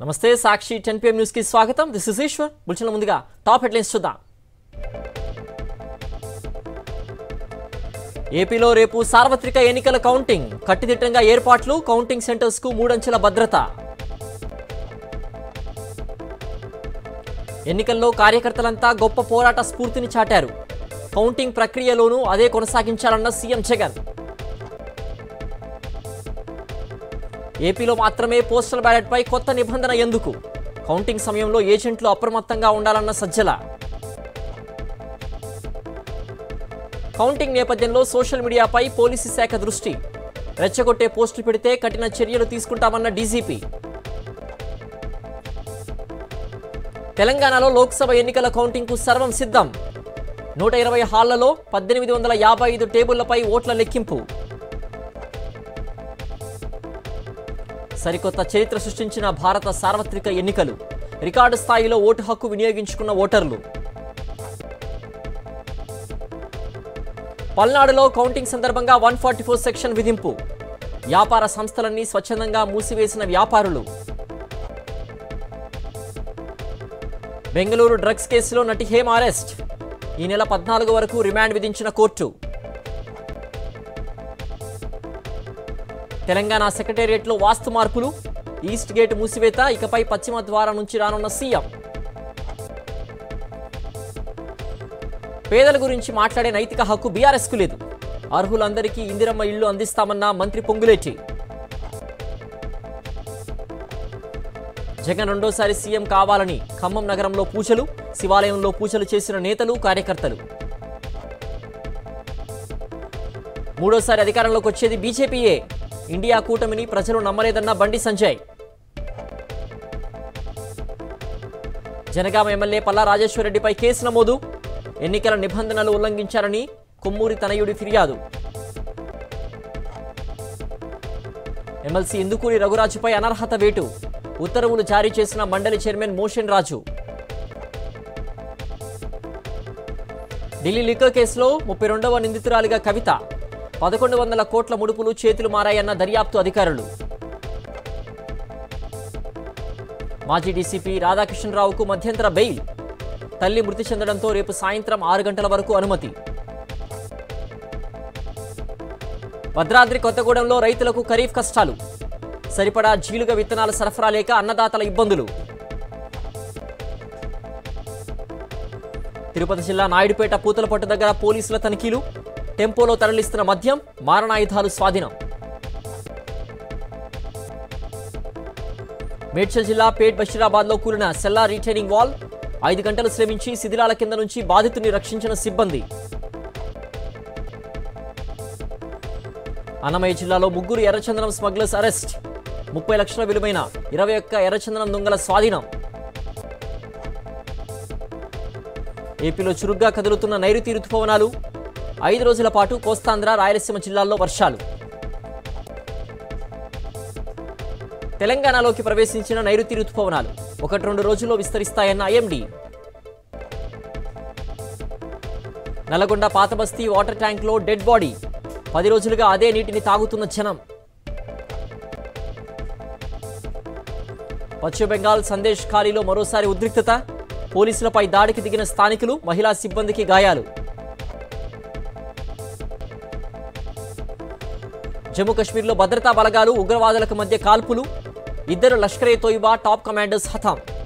నమస్తే సాక్షి ten PM news కి స్వాగతం దిస్ ఇస్ ఈశ్వర్ బుల్చిన ముందుగా టాప్ హెడ్లైన్స్ చూద్దాం ఏపీలో రేపు సార్వత్రిక ఎన్నికల కౌంటింగ్ కట్టుదిట్టంగా ఏర్పాట్లు కౌంటింగ్ సెంటర్స్ కు మూడంచెల భద్రత ఎన్నికల్లో కార్యకర్తలంతా గొప్ప పోరాట స్ఫూర్తిని చాటారు కౌంటింగ్ ప్రక్రియలోనూ అదే కొనసాగించాలన్న సీఎం జగన్ ఏపీలో మాత్రమే పోస్టల్ బ్యాలెట్ పై కొత్త నిబంధన ఎందుకు కౌంటింగ్ సమయంలో ఏజెంట్లు అప్రమత్తంగా ఉండాలన్న సజ్జల కౌంటింగ్ నేపథ్యంలో సోషల్ మీడియాపై పోలీసు శాఖ దృష్టి రెచ్చగొట్టే పోస్టులు పెడితే కఠిన చర్యలు తీసుకుంటామన్న డీజీపీ తెలంగాణలో లోక్సభ ఎన్నికల కౌంటింగ్కు సర్వం సిద్ధం నూట ఇరవై హాళ్లలో పద్దెనిమిది వందల యాభై ఐదు టేబుళ్లపై ఓట్ల లెక్కింపు సరికొత్త చరిత్ర సృష్టించిన భారత సార్వత్రిక ఎన్నికలు రికార్డు స్థాయిలో ఓటు హక్కు వినియోగించుకున్న ఓటర్లు పల్నాడులో కౌంటింగ్ సందర్భంగా వన్ ఫార్టీ ఫోర్ సెక్షన్ విధింపు వ్యాపార సంస్థలన్నీ స్వచ్ఛందంగా మూసివేసిన వ్యాపారులు బెంగళూరు డ్రగ్స్ కేసులో నటి హేమ అరెస్ట్ ఈ నెల పద్నాలుగు వరకు రిమాండ్ విధించిన కోర్టు తెలంగాణ సెక్రటేరియట్లో వాస్తు మార్పులు ఈస్ట్ గేట్ మూసివేత ఇకపై పశ్చిమ ద్వారం నుంచి రానున్న సీఎం పేదల గురించి మాట్లాడే నైతిక హక్కు బీఆర్ఎస్కు లేదు అర్హులందరికీ ఇందిరమ్మ ఇళ్లు అందిస్తామన్న మంత్రి పొంగులేటి జగన్ రెండోసారి సీఎం కావాలని ఖమ్మం నగరంలో పూజలు శివాలయంలో పూజలు చేసిన నేతలు కార్యకర్తలు మూడోసారి అధికారంలోకి వచ్చేది బీజేపీయే ఇండియా కూటమిని ప్రజలు నమ్మలేదన్న బండి సంజయ్ జనగామ ఎమ్మెల్యే పల్లా రాజేశ్వరరెడ్డిపై కేసు నమోదు ఎన్నికల నిబంధనలు ఉల్లంఘించారని కొమ్మూరి తనయుడి ఫిర్యాదు ఎమ్మెల్సీ ఇందుకూరి రఘురాజుపై అనర్హత వేటు ఉత్తర్వులు జారీ చేసిన మండలి చైర్మన్ మోషన్ రాజు ఢిల్లీ లిక్కర్ కేసులో ముప్పై రెండవ నిందితురాలిగా కవిత పదకొండు వందల కోట్ల ముడుపులు చేతులు మారాయన్న దర్యాప్తు అధికారులు మాజీ డీసీపీ రాధాకృష్ణరావుకు మధ్యంతర బెయిల్ తల్లి మృతి చెందడంతో రేపు సాయంత్రం ఆరు గంటల వరకు అనుమతి భద్రాద్రి కొత్తగూడెంలో రైతులకు ఖరీఫ్ కష్టాలు సరిపడా జీలుగ విత్తనాల సరఫరా లేక అన్నదాతల ఇబ్బందులు తిరుపతి జిల్లా నాయుడుపేట పూతలపట్టు దగ్గర పోలీసుల తనిఖీలు టెంపోలో తరలిస్తున్న మద్యం మారణాయుధాలు స్వాధీనం మేడ్చల్ జిల్లా పేట్ బషీరాబాద్లో కూలిన సెల్లా రీటైనింగ్ వాల్ ఐదు గంటలు శ్రమించి శిథిలాల కింద నుంచి బాధితుని రక్షించిన సిబ్బంది అన్నమయ్య జిల్లాలో ముగ్గురు ఎర్రచందనం స్మగ్లర్స్ అరెస్ట్ ముప్పై లక్షల విలువైన ఇరవై ఒక్క ఎర్రచందనం దొంగల స్వాధీనం ఏపీలో చురుగ్గా కదులుతున్న నైరుతి రుతుపవనాలు ఐదు రోజుల పాటు కోస్తాంధ్ర రాయలసీమ జిల్లాల్లో వర్షాలు తెలంగాణలోకి ప్రవేశించిన నైరుతి రుతుపవనాలు ఒకటి రెండు రోజుల్లో విస్తరిస్తాయన్న ఐఎండీ నల్గొండ పాతబస్తీ వాటర్ ట్యాంక్లో డెడ్ బాడీ పది రోజులుగా అదే నీటిని తాగుతున్న జనం పశ్చిమ బెంగాల్ సందేశ్ ఖాళీలో మరోసారి ఉద్రిక్తత పోలీసులపై దాడికి దిగిన స్థానికులు మహిళా సిబ్బందికి గాయాలు జమ్మూ కశ్మీర్లో భద్రతా బలగాలు ఉగ్రవాదులకు మధ్య కాల్పులు ఇద్దరు లష్కరే తోయిబా టాప్ కమాండర్స్ హతం